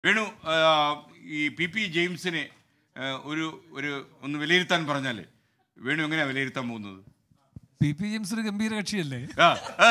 വേണു ആ, ഈ P P ജെയിംസിനെ ആ, ഒരു ഒരു ഒന്ന് വിലയിരുത്താൻ പറഞ്ഞാൽ വേണു എങ്ങനെയാ വിലയിരുത്താൻ പോകുന്നത് പി പി ജെയിംസ് ഒരു ഗംഭീര കക്ഷിയല്ലേ ആ.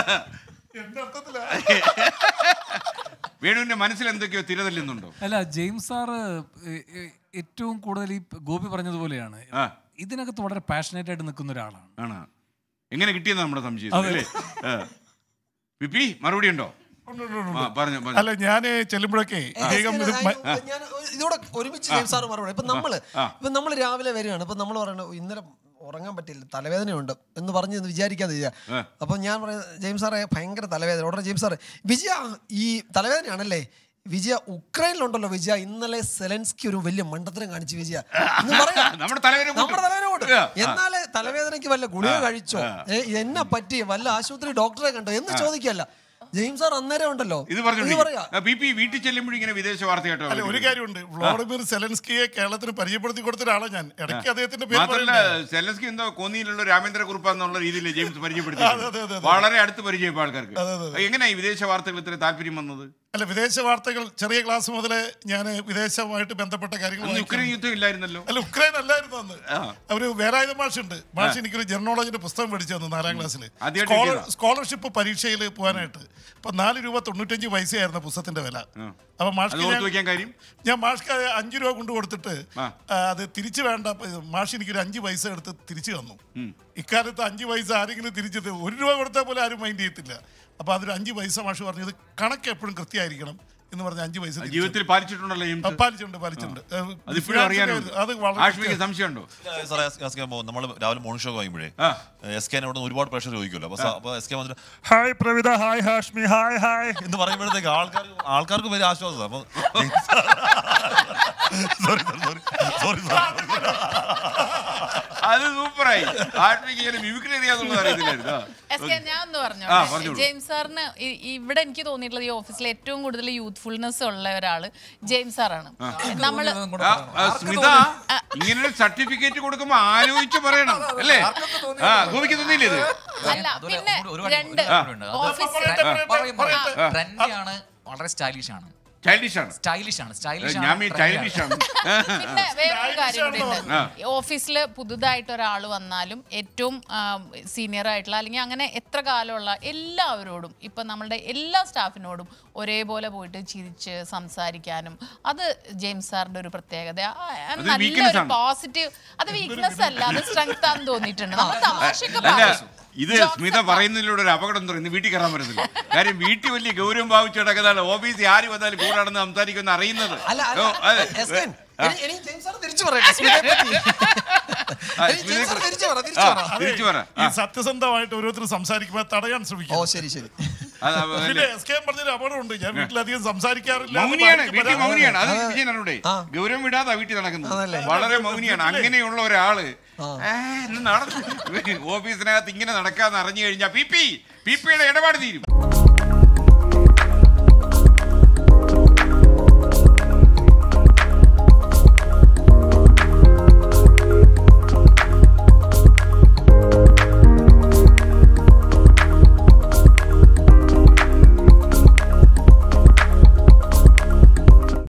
വേണുവിന്റെ മനസ്സിൽ എന്തൊക്കെയോ തിരതല്ലുന്നുണ്ടോ അല്ല ജെയിംസ് സാറ് ഏ- ഏ- ഏറ്റവും കൂടുതൽ ഈ ഗോപി പറഞ്ഞതുപോലെയാണ് ആ. ഇതിനകത്ത് വളരെ പാഷനേറ്റ് ആയിട്ട് നിൽക്കുന്ന ഒരാളാണ് ആണ് എങ്ങനെ കിട്ടിയെന്ന് നമ്മുടെ സംശയം അല്ലേ ആ. പിപ്പി മറുപടി ഉണ്ടോ ആ പറഞ്ഞു പറഞ്ഞു അല്ല ഞാൻ ചെല്ലുമ്പോഴൊക്കെ വേഗം ഇത് മ- ഞാൻ ഇതോടെ ഒരുമിച്ച് ജെയിംസ് സാറ് മറുപടി ഇപ്പൊ നമ്മള് ഇപ്പൊ നമ്മൾ രാവിലെ വരികയാണ് ഇപ്പൊ നമ്മൾ പറയണ "ഓ, ഇന്നലെ ഉറങ്ങാൻ പറ്റില്ല തലവേദനയുണ്ട് എന്ന് പറഞ്ഞ് ഒന്ന് വിചാരിക്കാതെ ചെയ്യാം അപ്പൊ ഞാൻ പറയുന്നത് ജെയിംസ് സാറേ ഭയങ്കര തലവേദന ഉടനെ ജെയിംസ് സാറേ വിജയ ഈ തലവേദനയാണല്ലേ വിജയ ഉക്രൈനിലുണ്ടല്ലോ വിജയ ഇന്നലെ സെലൻസ്കി ഒരു വലിയ മണ്ടത്തരം കാണിച്ചു വിജയ എന്ന് പറയാ. നമ്മുടെ തലവേദന കൂട്ടും. നമ്മുടെ തലവേദന കൊണ്ട് ആ, ആ. എന്നാല് തലവേദനയ്ക്ക് വല്ല ഗുളിക കഴിച്ചോ ഏ, എന്നെ പറ്റി വല്ല ആശുപത്രി ഡോക്ടറെ കണ്ടോ എന്ന് ചോദിക്കല്ല ജെയിംസ് സാർ അന്നേരം ഉണ്ടല്ലോ ഇത് ഇത് പറയാ പറഞ്ഞു പി പി വീട്ടിൽ ചെല്ലുമ്പോഴും ഇങ്ങനെ വിദേശ വാർത്ത കേട്ടോ അല്ല ഒരു കാര്യമുണ്ട് വ്ളാഡിമിർ സെലൻസ്കിയെ കേരളത്തിന് പരിചയപ്പെടുത്തി കൊടുത്ത ഒരാളാണ് ഞാൻ ഇടയ്ക്ക് അദ്ദേഹത്തിന്റെ പേര് മാത്രല്ല പറയണ്ടേ? സെലൻസ്കി എന്തോ കോന്നിയിലുള്ള രാമേന്ദ്ര കുറുപ്പ് എന്നുള്ള രീതിയിൽ ജെയിംസ് അതെ, അതെ, പരിചയപ്പെടുത്തി അതെ. വളരെ അടുത്ത് പരിചയപ്പെട്ട ആൾക്കാർക്ക് അതെ, അതെ. എങ്ങനെയാ ഈ വിദേശ വാർത്തകൾ ഇത്ര താല്പര്യം വന്നത് അല്ല വിദേശ വാർത്തകൾ ചെറിയ ക്ലാസ് മുതലേ ഞാൻ വിദേശവുമായിട്ട് ബന്ധപ്പെട്ട കാര്യങ്ങൾ അന്ന് യുക്രൈൻ വായിക്കുന്നു. യുദ്ധം ഇല്ലായിരുന്നല്ലോ അല്ല ഉക്രൈൻ അല്ലായിരുന്നു അന്ന് അവര് വേലായുധ മാഷുണ്ട് മാഷ് എനിക്കൊരു ജെർണോളജിന്റെ പുസ്തകം മേടിച്ചു തന്നു നാലാം ക്ലാസ്സിൽ ആദ്യമായിട്ട് കിട്ടിയതാ? സ്കോളർഷിപ്പ് പരീക്ഷയിൽ പോകാനായിട്ട് അപ്പൊ നാല് രൂപ തൊണ്ണൂറ്റഞ്ച് പൈസയായിരുന്നു പുസ്തകത്തിന്റെ വില അപ്പൊ അത് മാഷ്ക്ക് ഓർത്ത് ഞാൻ- വെക്കാൻ കാര്യം ഞാൻ മാഷ്ക്ക് അത് അഞ്ച് രൂപ കൊണ്ട് കൊടുത്തിട്ട് ആ. ആ, അത് തിരിച്ചു വേണ്ട അപ്പൊ ഇത് മാഷ് എനിക്കൊരു അഞ്ച് പൈസ എടുത്ത് തിരിച്ചു തന്നു ഇക്കാലത്ത് അഞ്ച് പൈസ ആരെങ്കിലും തിരിച്ചത് ഒരു രൂപ കൊടുത്താൽ പോലും ആരും മൈൻഡ് ചെയ്യത്തില്ല അപ്പൊ അതൊരു അഞ്ച് പൈസ മാഷ് പറഞ്ഞത് കണക്ക് എപ്പോഴും കൃത്യമായിരിക്കണം എന്ന് പറഞ്ഞ അഞ്ച് പൈസ തിരിച്ചു ജീവിതത്തിൽ പാലിച്ചിട്ടുണ്ടല്ലോ ആ, ജെയിംസ് പാലിച്ചിട്ടുണ്ട് പാലിച്ചിട്ടുണ്ട് ഏഹ്, അതിപ്പോഴും അറിയാനുണ്ട് അത് വളരെ ആഷ്മിക്ക് സംശയമുണ്ടോ സാറേ എസ് കെ നമ്മൾ രാവിലെ മോർണിംഗ് ഷോ കഴിയുമ്പോഴേ ആ. എസ് കെ അവിടെ ഒരുപാട് പ്രഷർ ചോദിക്കുമല്ലോ അപ്പൊ സ- അപ്പൊ എസ് കെ വന്നിട്ട് hi Pravitha hi Hashmi hi hi എന്ന് പറയുമ്പോഴത്തേക്ക് ആൾക്കാർ ആൾക്കാർക്ക് വലിയ ആശ്വാസം അപ്പൊ സോറി സോറി സോറി സോറി അത് സൂപ്പറായി ആഷ്മിക്ക് ഇങ്ങനെ മിമിക്രി അറിയാന്നുള്ളത് അറിയത്തില്ലായിരുന്നു ആ. എസ് കെ ഞാൻ ഒന്ന് ആ, പറഞ്ഞു പറഞ്ഞോളൂ. ജെയിംസ് സാറിന് ഇ- ഇവിടെ എനിക്ക് തോന്നിയിട്ടുള്ളത് ഈ ഓഫീസിൽ ഏറ്റവും കൂടുതൽ യൂത്ത്ഫുൾനെസ് ഉള്ള ഒരാള് ജെയിംസ് സാറാണ് നമ്മള് ആ, ആ, സ്മിത ഇങ്ങനെ സർട്ടിഫിക്കറ്റ് കൊടുക്കുമ്പോ ആലോചിച്ച് പറയണം അല്ലേ ആ ഗോപിക്ക് തോന്നിയില്ലേ ഇത് അല്ല പിന്നെ രണ്ട് ഓഫീസിൽ ട്രെൻഡിയാണ് വളരെ സ്റ്റൈലിഷ് ആണ് ചൈൽഡിഷ് ആണ് സ്റ്റൈലിഷ് ആണ് സ്റ്റൈലിഷ് ഞാൻ ഈ ചൈൽഡിഷ് ആണ് പിന്നെ വേറൊരു കാര്യം കൂടി ഉണ്ട് ഓഫീസിൽ പുതുതായിട്ട് ഒരാൾ വന്നാലും ഏറ്റവും സീനിയർ ആയിട്ടുള്ള അല്ലെങ്കിൽ അങ്ങനെ എത്ര കാലമുള്ള എല്ലാവരോടും ഇപ്പൊ നമ്മളുടെ എല്ലാ സ്റ്റാഫിനോടും ഒരേപോലെ പോയിട്ട് ചിരിച്ച് സംസാരിക്കാനും അത് ജെയിംസ് സാറിന്റെ ഒരു പ്രത്യേകത ആ, അത് നല്ലൊരു weakness ആണ്. പോസിറ്റീവ് അത് വീക്ക്നെസ് അല്ല അത് സ്ട്രെങ്ത് ആണെന്ന് തോന്നിയിട്ടുണ്ട് നമ്മൾ തമാശയൊക്കെ അല്ല പറയും. ഇത് Jokes സ്മിത ഒക്കെ പറയുന്നതിലൂടെ ഒരു അപകടം തുടങ്ങി വീട്ടിൽ കയറാൻ പറ്റത്തില്ല കാര്യം വീട്ടിൽ വലിയ ഗൗരവം ഭാവിച്ച് കിടക്കുന്നതാണ് ഓഫീസിൽ ആര് വന്നാലും കൂടാണെന്ന് സംസാരിക്കുമെന്ന് അറിയുന്നത് അല്ല ഓ, അതെ. എസ് കെ, എനി- എനിക്ക് ജെയിംസ് സാർ തിരിച്ചു പറയട്ടെ സ്മിതയെ പറ്റി. ആ, എനിക്ക് ജെയിംസ് സാർ തിരിച്ചു പറ തിരിച്ചു ആ, പറ തിരിച്ചു പറ ഈ ആ, സത്യസന്ധമായിട്ട് ഓരോരുത്തർ സംസാരിക്കുമ്പോൾ തടയാൻ ഓ ശ്രമിക്കും ശരി ശരി അത് പിന്നെ എസ് കെ പറഞ്ഞൊരു അപകടമുണ്ട് ഞാൻ വീട്ടിലധികം സംസാരിക്കാറില്ല എന്ന് മൗനിയാണ് ഭാര്യയ്ക്ക് വീട്ടിൽ പരാതി. മൗനിയാണ് അത് വിജയൻ അറിവിടെ ഗൗരവം വിടാതെ വീട്ടിൽ നടക്കുന്നത് വളരെ മൗനിയാണ് അങ്ങനെയുള്ള ഒരാള് ഏ, ഇന്ന് നടന്നു ഓഫീസിനകത്ത് ഇങ്ങനെ നടക്കാന്ന് അറിഞ്ഞു കഴിഞ്ഞാൽ പി പി പി പിയുടെ ഇടപാട് തീരും